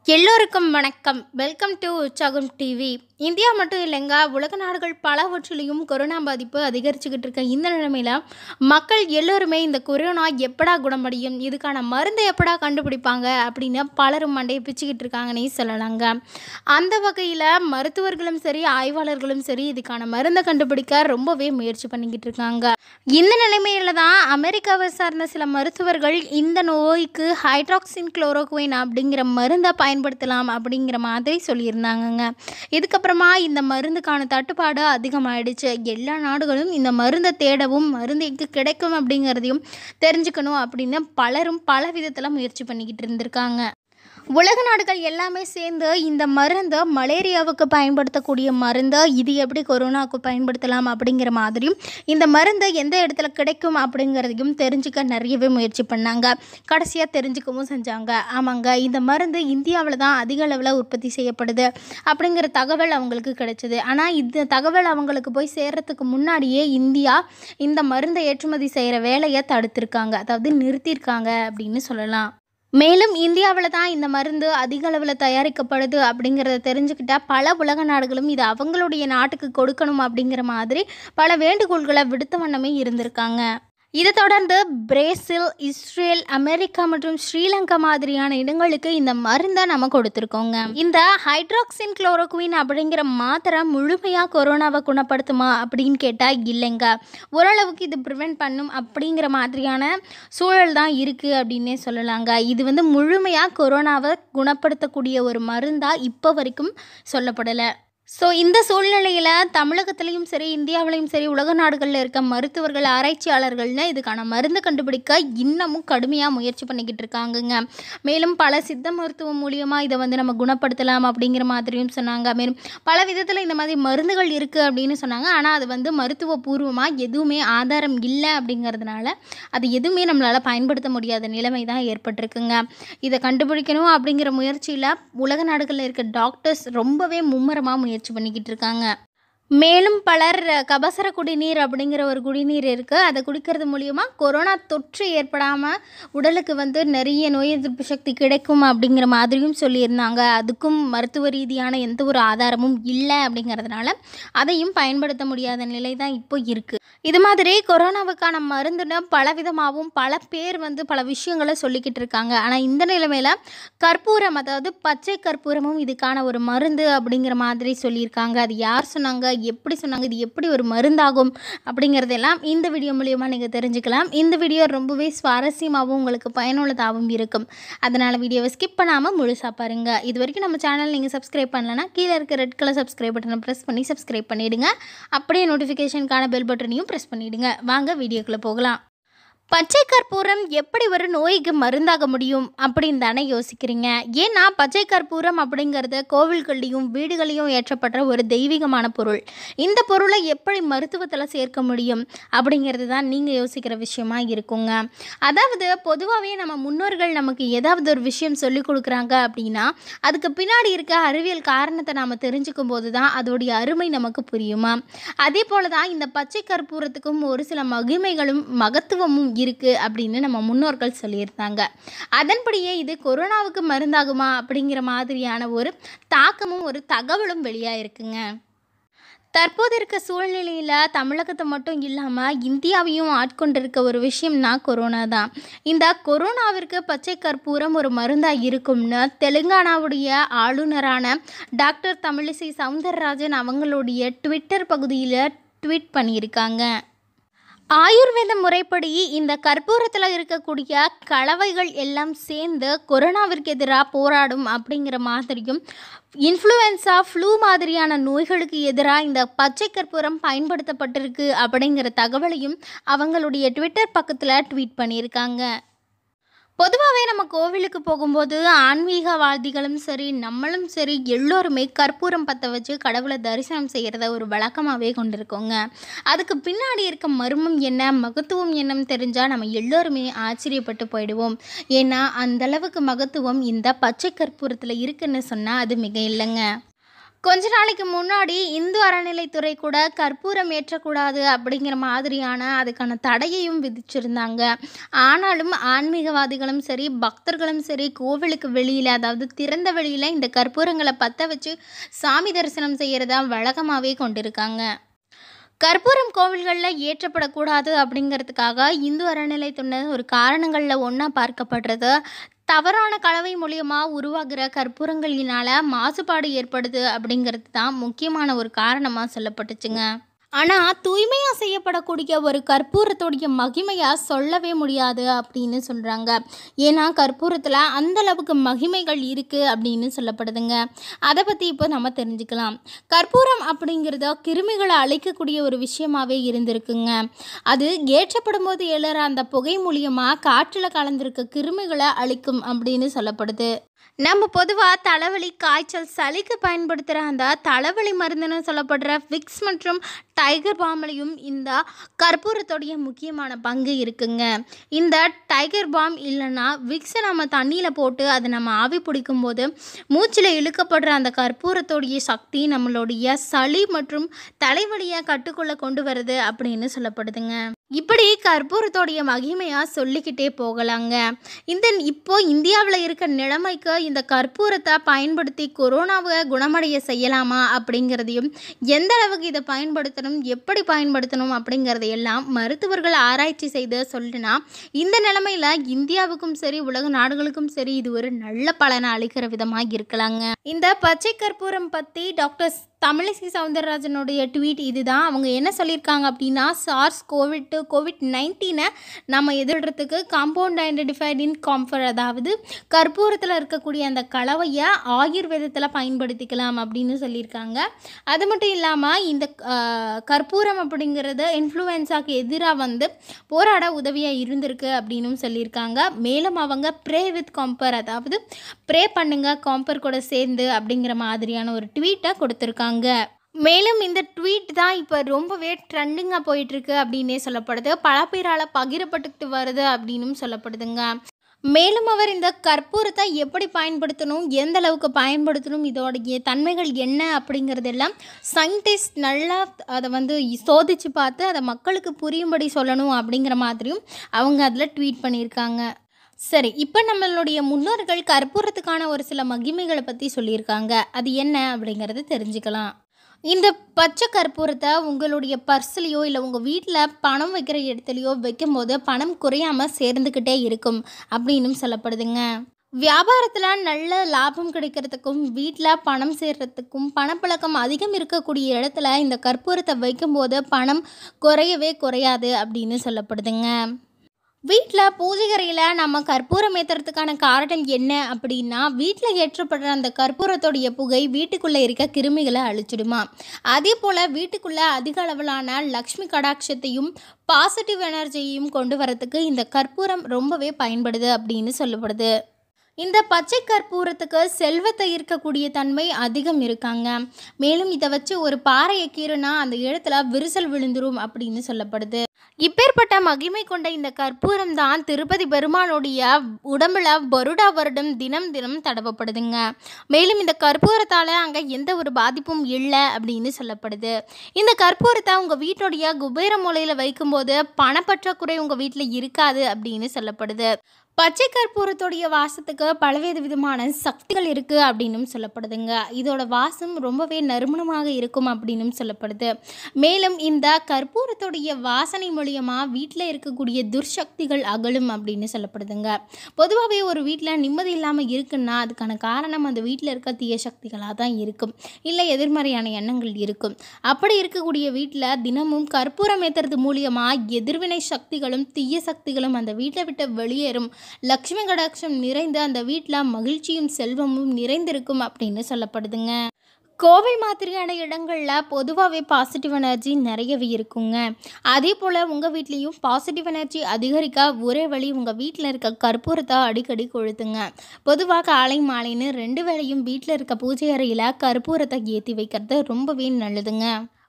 எல்லோருக்கும் வணக்கம் welcome to Urchagam TV India மட்டும் இல்லைங்க உலக நாடுகள் பலவற்றிலையும் கொரோனா பாதிப்பு அதிகரிச்சுக்கிட்டு இருக்க இந்த நிலைமையில் மக்கள் எல்லோருமே இந்த கொரோனா எப்படா குணமடையும் இதுக்கான மருந்தை எப்படா கண்டுபிடிப்பாங்க அப்படின்னு பலரும் மண்டையை பிச்சுக்கிட்டு இருக்காங்கன்னே சொல்லலாங்க அந்த வகையில் மருத்துவர்களும் சரி ஆய்வாளர்களும் சரி இதுக்கான மருந்தை கண்டுபிடிக்க ரொம்பவே முயற்சி பண்ணிக்கிட்டு இருக்காங்க இந்த நிலைமையில தான் அமெரிக்காவை சார்ந்த சில மருத்துவர்கள் இந்த நோய்க்கு ஹைட்ராக்சின் குளோரோகுயின் அப்படிங்கிற மருந்தை பயன்படுத்தலாம் அப்படிங்கிற மாதிரி சொல்லியிருந்தாங்கங்க இதுக்கப்புறமா இந்த மருந்துக்கான தட்டுப்பாடு அதிகமாயிடுச்சு எல்லா நாடுகளும் இந்த மருந்தை தேடவும் மருந்து எங்கே கிடைக்கும் அப்படிங்கிறதையும் தெரிஞ்சுக்கணும் அப்படின்னு பலரும் பல விதத்தில் முயற்சி பண்ணிக்கிட்டு இருந்திருக்காங்க உலக நாடுகள் எல்லாமே சேர்ந்து இந்த மருந்தை மலேரியாவுக்கு பயன்படுத்தக்கூடிய மருந்தை இது எப்படி கொரோனாவுக்கு பயன்படுத்தலாம் அப்படிங்கிற மாதிரியும் இந்த மருந்து எந்த இடத்துல கிடைக்கும் அப்படிங்கிறதையும் தெரிஞ்சுக்க நிறையவே முயற்சி பண்ணாங்க கடைசியாக தெரிஞ்சுக்கவும் செஞ்சாங்க ஆமாங்க இந்த மருந்து இந்தியாவில் தான் அதிக அளவில் உற்பத்தி செய்யப்படுது அப்படிங்கிற தகவல் அவங்களுக்கு கிடைச்சிது ஆனால் இந்த தகவல் அவங்களுக்கு போய் சேர்றதுக்கு முன்னாடியே இந்தியா இந்த மருந்தை ஏற்றுமதி செய்கிற வேலையை தடுத்திருக்காங்க அதாவது நிறுத்தியிருக்காங்க அப்படின்னு சொல்லலாம் மேலும் இந்தியாவில் தான் இந்த மருந்து அதிக அளவில் தயாரிக்கப்படுது அப்படிங்கிறத தெரிஞ்சுக்கிட்டா பல உலக நாடுகளும் இது அவங்களுடைய நாட்டுக்கு கொடுக்கணும் அப்படிங்கிற மாதிரி பல வேண்டுகோள்களை விடுத்த வண்ணமே இருந்திருக்காங்க இதை தொடர்ந்து பிரேசில் இஸ்ரேல் அமெரிக்கா மற்றும் ஸ்ரீலங்கா மாதிரியான இடங்களுக்கு இந்த மருந்தை நம்ம கொடுத்துருக்கோங்க இந்த ஹைட்ராக்சின் குளோரோகுயின் அப்படிங்கிற மாத்திரை முழுமையாக கொரோனாவை குணப்படுத்துமா அப்படின்னு கேட்டால் இல்லைங்க ஓரளவுக்கு இது ப்ரிவெண்ட் பண்ணும் அப்படிங்கிற மாதிரியான சூழல் தான் இருக்குது அப்படின்னே சொல்லலாங்க இது வந்து முழுமையாக கொரோனாவை குணப்படுத்தக்கூடிய ஒரு மருந்தாக இப்போ வரைக்கும் சொல்லப்படலை ஸோ இந்த சூழ்நிலையில் தமிழகத்துலேயும் சரி இந்தியாவிலையும் சரி உலக நாடுகளில் இருக்க மருத்துவர்கள் ஆராய்ச்சியாளர்கள்னு இதுக்கான மருந்து கண்டுபிடிக்க இன்னமும் கடுமையாக முயற்சி பண்ணிக்கிட்டு இருக்காங்கங்க மேலும் பல சித்த மருத்துவம் மூலியமாக இதை வந்து நம்ம குணப்படுத்தலாம் அப்படிங்கிற மாதிரியும் சொன்னாங்க மேலும் பல விதத்தில் இந்த மாதிரி மருந்துகள் இருக்குது அப்படின்னு சொன்னாங்க ஆனால் அது வந்து மருத்துவபூர்வமாக எதுவுமே ஆதாரம் இல்லை அப்படிங்கிறதுனால அது எதுவுமே நம்மளால் பயன்படுத்த முடியாத நிலைமை தான் ஏற்பட்டிருக்குங்க இதை கண்டுபிடிக்கணும் அப்படிங்கிற முயற்சியில் உலக நாடுகளில் இருக்க டாக்டர்ஸ் ரொம்பவே மும்முரமாக முயற்சி பண்ணிக்கிட்டு இருக்காங்க மேலும் பலர் கபசர குடிநீர் அப்படிங்கிற ஒரு குடிநீர் இருக்குது அதை குடிக்கிறது மூலியமாக கொரோனா தொற்று ஏற்படாமல் உடலுக்கு வந்து நிறைய நோய் எதிர்ப்பு சக்தி கிடைக்கும் அப்படிங்கிற மாதிரியும் சொல்லியிருந்தாங்க அதுக்கும் மருத்துவ ரீதியான எந்த ஒரு ஆதாரமும் இல்லை அப்படிங்கிறதுனால அதையும் பயன்படுத்த முடியாத நிலை தான் இப்போ இருக்குது இது மாதிரி கொரோனாவுக்கான மருந்துன்னு பல விதமாகவும் பல பேர் வந்து பல விஷயங்களை சொல்லிக்கிட்டு இருக்காங்க ஆனால் இந்த நிலைமையில் கற்பூரம் அதாவது பச்சை கற்பூரமும் இதுக்கான ஒரு மருந்து அப்படிங்கிற மாதிரி சொல்லியிருக்காங்க அது யார் சொன்னாங்க எப்படி சொன்னாங்க இது எப்படி ஒரு மருந்தாகும் அப்படிங்கிறதெல்லாம் இந்த வீடியோ மூலியமாக நீங்கள் தெரிஞ்சுக்கலாம் இந்த வீடியோ ரொம்பவே சுவாரஸ்யமாகவும் உங்களுக்கு பயனுள்ளதாகவும் இருக்கும் அதனால் வீடியோவை ஸ்கிப் பண்ணாமல் முழுசாக பாருங்கள் இது வரைக்கும் நம்ம சேனல் நீங்கள் சப்ஸ்கிரைப் பண்ணலன்னா கீழே இருக்க ரெட் கலர் சப்ஸ்கிரைப் பட்டனை ப்ரெஸ் பண்ணி சப்ஸ்கிரைப் பண்ணிவிடுங்க அப்படியே நோட்டிஃபிகேஷனுக்கான பெல் பட்டனையும் ப்ரெஸ் பண்ணிவிடுங்க வாங்க வீடியோக்குள்ளே போகலாம் பச்சை கற்பூரம் எப்படி ஒரு நோய்க்கு மருந்தாக முடியும் அப்படின்னு தானே யோசிக்கிறீங்க ஏன்னா பச்சை கற்பூரம் அப்படிங்கிறது கோவில்கள்லையும் வீடுகளையும் ஏற்றப்படுற ஒரு தெய்வீகமான பொருள் இந்த பொருளை எப்படி மருத்துவத்தில் சேர்க்க முடியும் அப்படிங்கிறது தான் நீங்கள் யோசிக்கிற விஷயமா இருக்குங்க அதாவது பொதுவாகவே நம்ம முன்னோர்கள் நமக்கு ஏதாவது ஒரு விஷயம் சொல்லி கொடுக்குறாங்க அப்படின்னா அதுக்கு பின்னாடி இருக்க அறிவியல் காரணத்தை நாம் தெரிஞ்சுக்கும் போது தான் அதோடைய அருமை நமக்கு புரியுமா அதே போல தான் இந்த பச்சை கற்பூரத்துக்கும் ஒரு சில மகிமைகளும் மகத்துவமும் இருக்குது அப்படின்னு நம்ம முன்னோர்கள் சொல்லியிருந்தாங்க அதன்படியே இது கொரோனாவுக்கு மருந்தாகுமா அப்படிங்கிற மாதிரியான ஒரு தாக்கமும் ஒரு தகவலும் வெளியாயிருக்குங்க தற்போது இருக்க சூழ்நிலையில் தமிழகத்தை மட்டும் இல்லாமல் இந்தியாவையும் ஆட்கொண்டிருக்க ஒரு விஷயம்னா கொரோனா தான் இந்த கொரோனாவிற்கு பச்சை கற்பூரம் ஒரு மருந்தாக இருக்கும்னு தெலுங்கானாவுடைய ஆளுநரான டாக்டர் தமிழிசை சவுந்தரராஜன் அவங்களுடைய ட்விட்டர் பகுதியில் ட்வீட் பண்ணியிருக்காங்க ஆயுர்வேத முறைப்படி இந்த கற்பூரத்தில் இருக்கக்கூடிய கலவைகள் எல்லாம் சேர்ந்து கொரோனாவிற்கு எதிராக போராடும் அப்படிங்கிற மாதிரியும் இன்ஃப்ளூயன்ஸா ஃப்ளூ மாதிரியான நோய்களுக்கு எதிராக இந்த பச்சை கற்பூரம் பயன்படுத்தப்பட்டிருக்கு அப்படிங்கிற தகவலையும் அவங்களுடைய ட்விட்டர் பக்கத்தில் ட்வீட் பண்ணியிருக்காங்க பொதுவாகவே நம்ம கோவிலுக்கு போகும்போது ஆன்மீகவாதிகளும் சரி நம்மளும் சரி எல்லோருமே கற்பூரம் பற்ற வச்சு கடவுளை தரிசனம் செய்கிறத ஒரு வழக்கமாகவே கொண்டிருக்கோங்க அதுக்கு பின்னாடி இருக்க மர்மம் என்ன மகத்துவம் என்னன்னு தெரிஞ்சால் நம்ம எல்லோருமே ஆச்சரியப்பட்டு போயிடுவோம் ஏன்னா அந்தளவுக்கு மகத்துவம் இந்த பச்சை கற்பூரத்தில் இருக்குன்னு சொன்னால் அது மிக இல்லைங்க கொஞ்ச நாளைக்கு முன்னாடி இந்து அறநிலைத்துறை கூட கற்பூரம் ஏற்றக்கூடாது அப்படிங்கிற மாதிரியான அதுக்கான தடையையும் விதிச்சிருந்தாங்க ஆனாலும் ஆன்மீகவாதிகளும் சரி பக்தர்களும் சரி கோவிலுக்கு வெளியில் அதாவது திறந்த வெளியில் இந்த கற்பூரங்களை பற்ற வச்சு சாமி தரிசனம் செய்கிறதா வழக்கமாகவே கொண்டிருக்காங்க கற்பூரம் கோவில்களில் ஏற்றப்படக்கூடாது அப்படிங்கிறதுக்காக இந்து அறநிலைத்துறை ஒரு காரணங்களில் ஒன்றா பார்க்கப்படுறது தவறான கலவை மூலியமாக உருவாகிற கற்பூரங்களினால் மாசுபாடு ஏற்படுது அப்படிங்கிறது தான் முக்கியமான ஒரு காரணமாக சொல்லப்பட்டுச்சுங்க ஆனால் தூய்மையாக செய்யப்படக்கூடிய ஒரு கற்பூரத்துடைய மகிமையாக சொல்லவே முடியாது அப்படின்னு சொல்கிறாங்க ஏன்னா கற்பூரத்தில் அந்த அளவுக்கு மகிமைகள் இருக்குது அப்படின்னு சொல்லப்படுதுங்க அதை பற்றி இப்போ நம்ம தெரிஞ்சுக்கலாம் கற்பூரம் அப்படிங்கிறத கிருமிகளை அழிக்கக்கூடிய ஒரு விஷயமாவே இருந்திருக்குங்க அது ஏற்றப்படும் போது எழுற அந்த புகை மூலியமாக காற்றில் கலந்திருக்க கிருமிகளை அழிக்கும் அப்படின்னு சொல்லப்படுது நம்ம பொதுவாக தலைவலி காய்ச்சல் சளிக்கு பயன்படுத்துகிற அந்த தலைவலி மருந்துன்னு சொல்லப்படுற விக்ஸ் மற்றும் டைகர் பாம்லையும் இந்த கற்பூரத்தோடைய முக்கியமான பங்கு இருக்குங்க இந்த டைகர் பாம் இல்லைன்னா விக்ஸை நம்ம தண்ணியில் போட்டு அதை நம்ம ஆவி பிடிக்கும் போது மூச்சில் இழுக்கப்படுற அந்த கற்பூரத்தோடைய சக்தி நம்மளுடைய சளி மற்றும் தலைவலியை கட்டுக்குள்ளே கொண்டு வருது அப்படின்னு சொல்லப்படுதுங்க இப்படி கற்பூரத்தோடைய மகிமையாக சொல்லிக்கிட்டே போகலாங்க இந்த இப்போ இந்தியாவில் இருக்க நிலைமைக்கு இந்த கற்பூரத்தை பயன்படுத்தி கொரோனாவை குணமடைய செய்யலாமா அப்படிங்கிறதையும் எந்த அளவுக்கு இதை பயன்படுத்தணும் எப்படி பயன்படுத்தணும் அப்படிங்கிறதையெல்லாம் மருத்துவர்கள் ஆராய்ச்சி செய்து சொல்லினா இந்த நிலைமையில் இந்தியாவுக்கும் சரி உலக நாடுகளுக்கும் சரி இது ஒரு நல்ல பலனை அளிக்கிற விதமாக இருக்கலாங்க இந்த பச்சை கற்பூரம் பற்றி டாக்டர் தமிழிசை சவுந்தரராஜனுடைய ட்வீட் இதுதான் அவங்க என்ன சொல்லியிருக்காங்க அப்படின்னா சார்ஸ் கோவிட் டு கோவிட் நைன்டீனை நம்ம எதிர்றதுக்கு காம்பவுண்ட் ஐடென்டிஃபைட் இன் காம்ஃபர் அதாவது கற்பூரத்தில் இருக்கக்கூடிய அந்த கலவையை ஆயுர்வேதத்தில் பயன்படுத்திக்கலாம் அப்படின்னு சொல்லியிருக்காங்க அது மட்டும் இல்லாமல் இந்த ஆஹ், கற்பூரம் அப்படிங்கிறது இன்ஃப்ளூயன்ஸாக்கு எதிராக வந்து போராட உதவியாக இருந்திருக்கு அப்படின்னும் சொல்லியிருக்காங்க மேலும் அவங்க ப்ரே வித் காம்பர் அதாவது ப்ரே பண்ணுங்க காம்பர் கூட சேர்ந்து அப்படிங்கிற மாதிரியான ஒரு ட்வீட்டை கொடுத்துருக்காங்க மேலும் இந்த ட்வீட் தான் இப்போ ரொம்பவே ட்ரெண்டிங்காக போயிட்டுருக்கு அப்படின்னே சொல்லப்படுது பல பேரால் பகிரப்பட்டுக்கிட்டு வருது அப்படின்னும் சொல்லப்படுதுங்க மேலும் அவர் இந்த கற்பூரத்தை எப்படி பயன்படுத்தணும் எந்த அளவுக்கு பயன்படுத்தணும் இதோடைய தன்மைகள் என்ன அப்படிங்கிறதெல்லாம் சயின்டிஸ்ட் நல்லா அதை வந்து சோதித்து பார்த்து அதை மக்களுக்கு புரியும்படி சொல்லணும் அப்படிங்கிற மாதிரியும் அவங்க அதில் ட்வீட் பண்ணியிருக்காங்க சரி இப்போ நம்மளுடைய முன்னோர்கள் கற்பூரத்துக்கான ஒரு சில மகிமைகளை பற்றி சொல்லியிருக்காங்க அது என்ன அப்படிங்கிறத தெரிஞ்சுக்கலாம் இந்த பச்சை கற்பூரத்தை உங்களுடைய பர்ஸ்லேயோ இல்லை உங்கள் வீட்டில் பணம் வைக்கிற இடத்துலையோ வைக்கும்போது பணம் குறையாமல் சேர்ந்துக்கிட்டே இருக்கும் அப்படின்னும் சொல்லப்படுதுங்க வியாபாரத்தில் நல்ல லாபம் கிடைக்கிறதுக்கும் வீட்டில் பணம் சேர்றதுக்கும் பணப்பழக்கம் அதிகம் இருக்கக்கூடிய இடத்துல இந்த கற்பூரத்தை வைக்கும்போது பணம் குறையவே குறையாது அப்படின்னு சொல்லப்படுதுங்க வீட்டில் பூஜைகரையில் நம்ம கற்பூரம் ஏற்றுறதுக்கான காரணம் என்ன அப்படின்னா வீட்டில் ஏற்றப்படுற அந்த கற்பூரத்தோடைய புகை வீட்டுக்குள்ளே இருக்க கிருமிகளை அழிச்சிடுமா அதே போல் வீட்டுக்குள்ளே அதிக அளவிலான லக்ஷ்மி கடாட்சத்தையும் பாசிட்டிவ் எனர்ஜியையும் கொண்டு வரத்துக்கு இந்த கற்பூரம் ரொம்பவே பயன்படுது அப்படின்னு சொல்லப்படுது இந்த பச்சை கற்பூரத்துக்கு செல்வத்தை ஈர்க்கக்கூடிய தன்மை அதிகம் இருக்காங்க மேலும் இதை வச்சு ஒரு பாறையை கீறுனா அந்த இடத்துல விரிசல் விழுந்துரும் அப்படின்னு சொல்லப்படுது இப்பேற்பட்ட மகிமை கொண்ட இந்த கற்பூரம் தான் திருப்பதி பெருமானுடைய உடம்புல வருடா வருடம் தினம் தினம் தடவப்படுதுங்க மேலும் இந்த கற்பூரத்தால் அங்கே எந்த ஒரு பாதிப்பும் இல்லை அப்படின்னு சொல்லப்படுது இந்த கற்பூரத்தை உங்கள் வீட்டுடைய குபேர மூலையில் வைக்கும்போது பணப்பற்றாக்குறை உங்கள் வீட்டில் இருக்காது அப்படின்னு சொல்லப்படுது பச்சை கற்பூரத்துடைய வாசத்துக்கு பலவேறு விதமான சக்திகள் இருக்குது அப்படின்னும் சொல்லப்படுதுங்க இதோட வாசம் ரொம்பவே நறுமணமாக இருக்கும் அப்படின்னும் சொல்லப்படுது மேலும் இந்த கற்பூரத்துடைய வாசனை மூலியமாக வீட்டில் இருக்கக்கூடிய துர்சக்திகள் அகலும் அப்படின்னு சொல்லப்படுதுங்க பொதுவாகவே ஒரு வீட்டில் நிம்மதி இல்லாமல் இருக்குன்னா அதுக்கான காரணம் அந்த வீட்டில் இருக்க தீய சக்திகளாக தான் இருக்கும் இல்லை எதிர்மறையான எண்ணங்கள் இருக்கும் அப்படி இருக்கக்கூடிய வீட்டில் தினமும் கற்பூரம் ஏற்றுறது மூலியமாக எதிர்வினை சக்திகளும் தீய சக்திகளும் அந்த வீட்டை விட்டு வெளியேறும் லக்ஷ்மி கடாட்சம் நிறைந்து அந்த வீட்டில் மகிழ்ச்சியும் செல்வமும் நிறைந்திருக்கும் அப்படின்னு சொல்லப்படுதுங்க கோவில் மாதிரியான இடங்களில் பொதுவாகவே பாசிட்டிவ் எனர்ஜி நிறையவே இருக்குங்க அதே போல் உங்கள் வீட்லேயும் பாசிட்டிவ் எனர்ஜி அதிகரிக்க ஒரே வழி உங்கள் வீட்டில் இருக்க கற்பூரத்தை அடிக்கடி கொளுத்துங்க பொதுவாக காலை மாலைன்னு ரெண்டு வேளையும் வீட்டில் இருக்க பூஜை அறையில் கற்பூரத்தை ஏற்றி வைக்கிறது ரொம்பவே நல்லதுங்க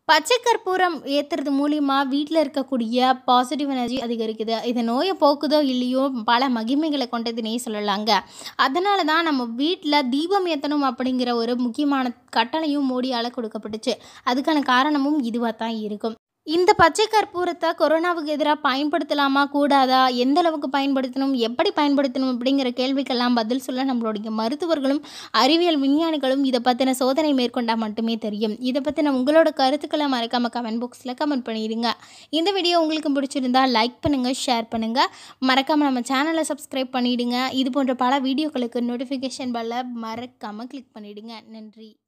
பச்சை கற்பூரம் ஏற்றுறது மூலிமா வீட்டில் இருக்கக்கூடிய பாசிட்டிவ் எனர்ஜி அதிகரிக்குது இது நோயை போக்குதோ இல்லையோ பல மகிமைகளை கொண்டதுனே சொல்லலாங்க அதனால தான் நம்ம வீட்டில் தீபம் ஏற்றணும் அப்படிங்கிற ஒரு முக்கியமான கட்டளையும் மோடியால் கொடுக்கப்பட்டுச்சு அதுக்கான காரணமும் இதுவாக தான் இருக்கும் இந்த பச்சை கற்பூரத்தை கொரோனாவுக்கு எதிராக பயன்படுத்தலாமா கூடாதா எந்த அளவுக்கு பயன்படுத்தணும் எப்படி பயன்படுத்தணும் அப்படிங்கிற கேள்விக்கெல்லாம் பதில் சொல்ல நம்மளுடைய மருத்துவர்களும் அறிவியல் விஞ்ஞானிகளும் இதை பற்றின சோதனை மேற்கொண்டால் மட்டுமே தெரியும் இதை பற்றின உங்களோட கருத்துக்களை மறக்காமல் கமெண்ட் பாக்ஸில் கமெண்ட் பண்ணிடுங்க இந்த வீடியோ உங்களுக்கு பிடிச்சிருந்தா லைக் பண்ணுங்கள் ஷேர் பண்ணுங்கள் மறக்காமல் நம்ம சேனலை சப்ஸ்கிரைப் பண்ணிவிடுங்க இது போன்ற பல வீடியோக்களுக்கு நோட்டிஃபிகேஷன் பெல்லை மறக்காமல் கிளிக் பண்ணிவிடுங்க நன்றி